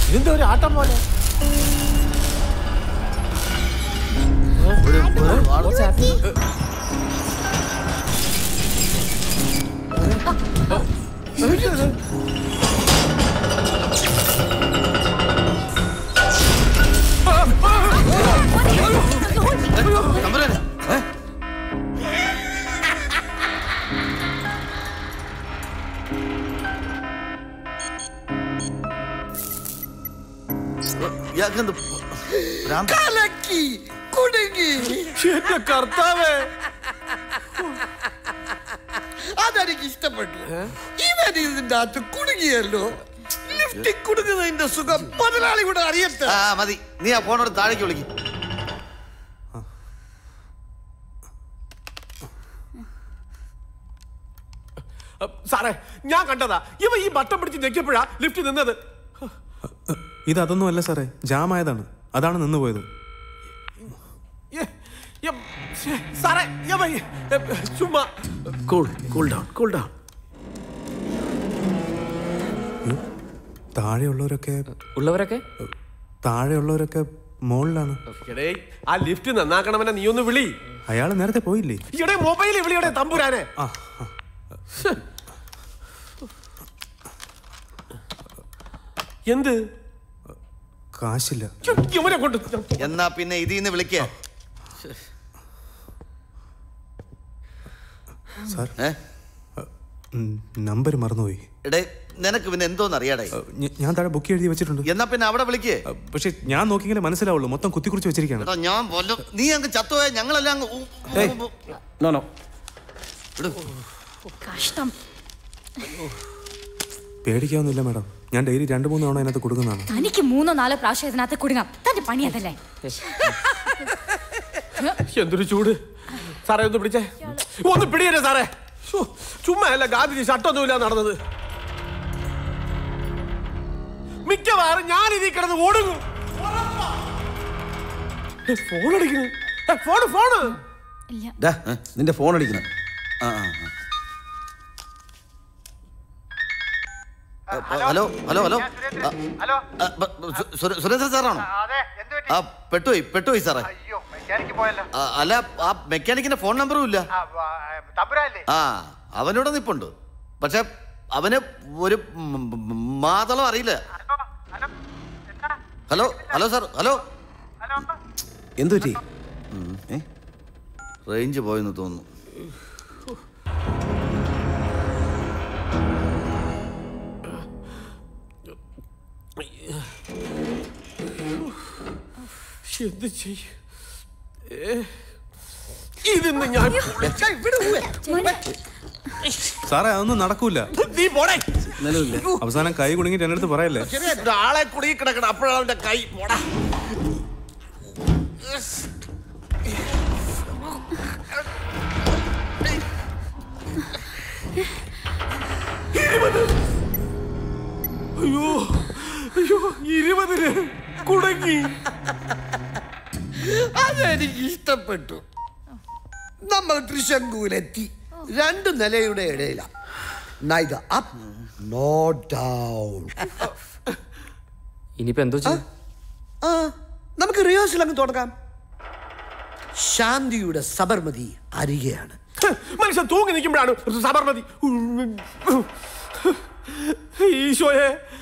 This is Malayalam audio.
ഇതെന്താ ഒരു ആട്ടം പോലെ തമ്പുരാനെ, ഏ? ഇയാൾക്കെന്ത് ഭ്രാന്ത്? കലക്കി കുടുങ്ങി എന്റെ കർത്താവേ അതെനിക്ക് ഇഷ്ടപ്പെട്ടു ഇവൻ ഇതിന്റെ അകത്ത് കുടുങ്ങിയല്ലോ ലിഫ്റ്റിൽ കുടുങ്ങുന്നതിന്റെ സുഖം മുതലാളി കൂടെ അറിയട്ടെ ആ മതി നീ ആ ഫോണോട് താഴേക്ക് വിളിക്കും സാറേ ഞാൻ കണ്ടതാ ഇവ ഈ ബട്ടൺ പിടിച്ച് ഞെക്കിയപ്പോഴാ ലിഫ്റ്റ് നിന്നത് ഇത് അതൊന്നും അല്ല സാറേ ജാം ആയതാണ് അതാണ് നിന്ന് പോയത് ഏ- ഏ- ശ്ശേ, സാറേ ഇവ ഈ- ഏ, ചുമ്മാ cool cool down cool down താഴെയുള്ളവരൊക്കെ ഉള്ളവരൊക്കെ താഴെയുള്ളവരൊക്കെ മുകളിലാണ് എടേ ആ ലിഫ്റ്റ് നന്നാക്കണമെന്നെ നീ ഒന്ന് വിളി അയാൾ നേരത്തെ പോയില്ലേ ഈടെ മൊബൈൽ വിളിയുടെ തമ്പുരാനെ ആ ആ. എന്ത് കാശില്ല ഛെ, ഇവനെ കൊണ്ട് എന്നാ പിന്നെ ഇതിൽ നിന്ന് വിളിക്കേ സാർ ഏ നമ്പർ മറന്നുപോയി എടേ നിനക്ക് പിന്നെ എന്തോന്ന് അറിയാടേ ഞ- ഞാൻ താഴെ ബുക്ക് എഴുതി വെച്ചിട്ടുണ്ട് എന്നാ പിന്നെ അവിടെ വിളിക്കേ പക്ഷെ ഞാൻ നോക്കിയെങ്കിലേ മനസ്സിലാവുള്ളൂ മൊത്തം കുത്തിക്കുറിച്ച് വെച്ചിരിക്കുകയാണ് എടാ ഞാൻ വല്ല നീ അങ്ങ് ചത്തുപോയ ഞങ്ങളെല്ലാം അങ്ങ് ഊ- ഏയ്. ഊ- നോ നോ ഇട്. കഷ്ടം പേടിക്കാവുന്നില്ല മാഡം ഞാൻ ഡെയിലി രണ്ട് മൂന്ന് തവണ അതിനകത്ത് കൊടുക്കുന്നതാണ് തനിക്ക് മൂന്നോ നാലോ പ്രാവശ്യം ഇതിനകത്ത് കുടുങ്ങാം തന്റെ പണി അതല്ലേ എന്തൊരു ചൂട് സാറേ ഒന്ന് പിടിച്ചേ ഒന്ന് പിടിയല്ലേ സാറേ ശ്ശോ, ചുമ്മാ അല്ല ഗാന്ധിജി ഷട്ടൊന്നുമില്ല നടന്നത് മിക്കവാറും ഞാൻ ഇതിൽ കിടന്ന് ഓടുങ്ങും ഫോൺ അടിക്കുന്നു ഏ, ഫോണ് ഫോണ് ഇല്ല ഡാ, നിന്റെ ഫോൺ അടിക്കണം ആ, ആ, ആ. ആ, ഹലോ ഹലോ ഹലോ ആ, ഹലോ ആ, ബ- ബ- സു- സുര- സുരേന്ദ്രൻ സാറാണോ അതെ എന്ത് പറ്റി ആ പെട്ടുപോയി പെട്ടുപോയി സാറേ അയ്യോ മെക്കാനിക്ക് പോയല്ലോ ആ, അല്ല ആ മെക്കാനിക്കിന്റെ ഫോൺ നമ്പറും ഇല്ല ആ, വ- തമ്പുരാല്ലേ ആ അവനോട് നിപ്പുണ്ട് പക്ഷെ അവന് ഒരു മ- മ- മാതളം അറിയില്ല ഹലോ ഹലോ എന്താ hello hello sir hello hello എന്തു പറ്റി ഏ? റേഞ്ച് പോയെന്ന് തോന്നുന്നു എന്ത് ചെയ്യും ഏ, ഇതിന്ന് ഞാൻ സാറേ അതൊന്നും നടക്കൂല നീ പോടേ നിലവില്ല അവസാനം കൈ കുടുങ്ങിട്ട് എൻ്റെ അടുത്ത് പറയല്ലേ ആളെ കുടുങ്ങി കിടക്കണം അപ്പോഴാണ് അവന്റെ കൈ പോടാ ഇരുപത് അയ്യോ അയ്യോ ഇരുപതിന് കുടങ്ങി അതെനിക്ക് ഇഷ്ടപ്പെട്ടു നമ്മൾ തൃശങ്കുവിലെത്തി രണ്ട് നിലയുടെ ഇടയിലാണ് നൈദ അപ്പ് നോ ഡൗൺ ഇനിയിപ്പോ എന്തോ ചെയ്യും ആ നമുക്ക് റിഹേഴ്സൽ അങ്ങ് തുടങ്ങാം ശാന്തിയുടെ സബർമതി അരികെയാണ് ഹ്, മനുഷ്യൻ തൂങ്ങി നിൽക്കുമ്പോഴാണ് സബർമതി ഈശോയെ